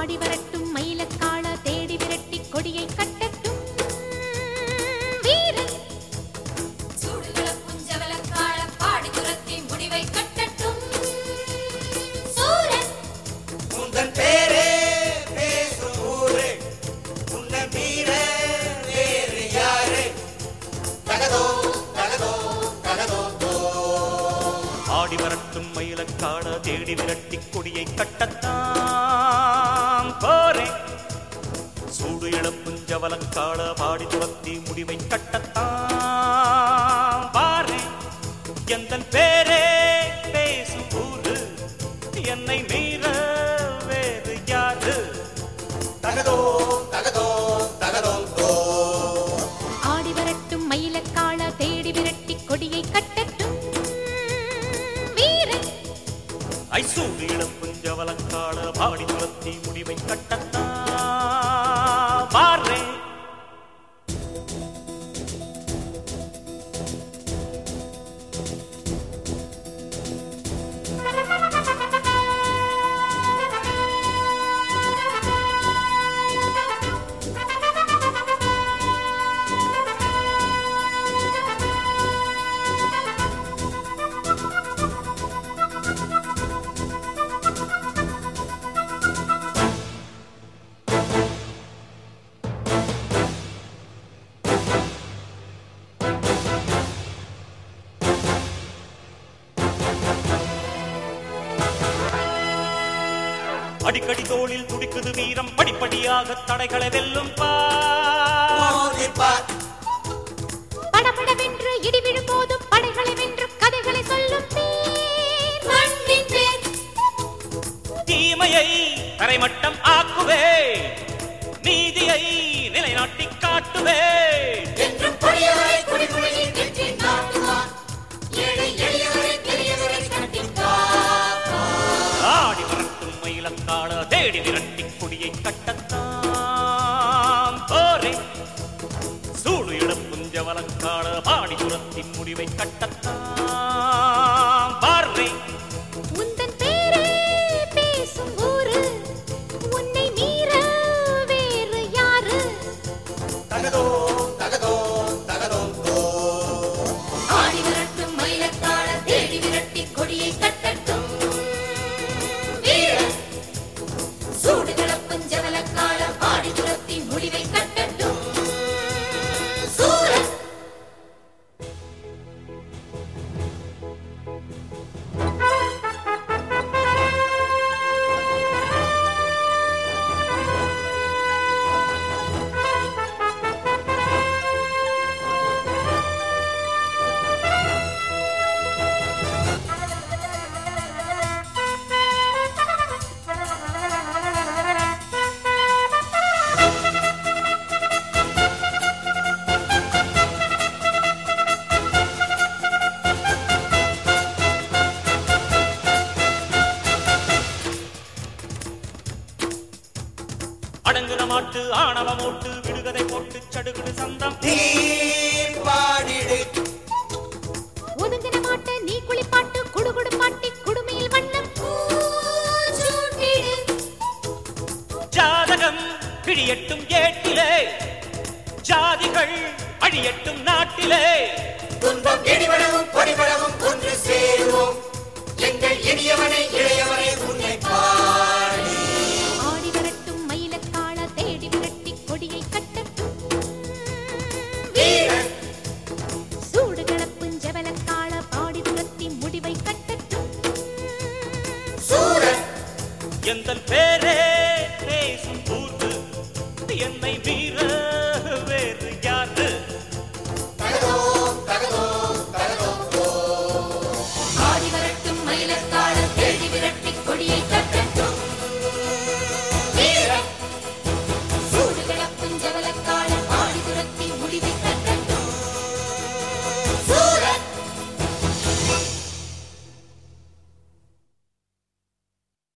ஆடி வரட்டும் மயிலக்காள தேடி விரட்டி கொடியை கட்டட்டும் வீரன் சூடுகள புஞ்சவலக்காள பாடி துரத்தி முடிவை கட்டட்டும் சூரன் உந்தன் பேரே பேசும் ஊரே உன்னை மீற வேறு யாரு தகதோ தகதோ தகதோ தோ ஆடி வரட்டும் மயிலக்காட தேடி விரட்டி கொடியை கட்டத்தான் போரேன் சூடு இளப்புஞ்சவலக்காட பாடி துரத்தி முடிவை கட்டத்தான் பாரேன் எந்தன் பேரே பேசும் ஊரு என்னை மீற வேறு யாரு தகதோ தகதோ தகதோ தோ ஆடி வரட்டும் மயிலக்காள தேடி விரட்டி கொடியை கட்டட்டும் வீரன் ஐசூடு இளப்புஞ்சவலக்காட பாடி துரத்தி முடிவை கட்டத்தான் பாரேன் அடிக்கடி தோளில் துடிக்குது வீரம் படிப்படியாக தடைகளை வெல்லும் பார் மோதிப்பார் படபடவென்று இடி விழும் போதும் படைகளை வென்று கதைகளை சொல்லும் வீர். மண்ணின் பேர் தீமையை தரைமட்டம் ஆக்குவே நீதியை நிலைநாட்டி காட்டுவே என்றும் கொடியவரை குடிமுறையில் வெற்றி நாட்டுவார் ஏழை எளியவரை பெரியவரை கட்டித்தார் ஆடி வரட்டும் மயிலக்காட தேடி விரட்டி கொடியை கட்டத்தான் போரே சூடு இழப்புஞ்சவலக்காட பாடி துரத்தின் முடிவை கட்டத்தான் பார்வை உந்தன் பேரே பேசும் ஊரு உன்னை மீற வேறு யாரு தகதோ தகதோ தகதோ தோ ஆடி விரட்டும் மயிலக்காள தேடி விரட்டி கொடியை கட்டட்டும் வீரன் சூடுகள புஞ்சவலக்காள பாடி துரத்தி முடிவை கட்டட்டும் சூரன் அடங்குன மாட்டு ஆணவ மூட்டு விடுகதை போட்டு சடுகுடு சந்தம் நீ பாடிடு ஒதுங்கின மாட்ட நீ குளிப்பாட்டு குடுகுடு பாட்டி குடுமையில் வண்ணம் சூட்டிடு ஜாதகம் பிடியட்டும் ஏட்டிலே ஜாதிகள் அழியட்டும் நாட்டிலே துன்பம் இடிவளவும் பொடிவளவும் ஒன்று சேருவோம் எங்கள் இனியவனை இளையவனை உன்னை பாடி ஆடி வரட்டும் மயிலக்காள தேடி விரட்டி கொடியை கட்டட்டும் வீரன் சூடு கிளப்பும் ஜெவலக்காள பாடி துரத்தி முடிவை கட்டட்டும் சூரன் எந்தன் பேரே பேசும் ஊர்வு என்னை மீற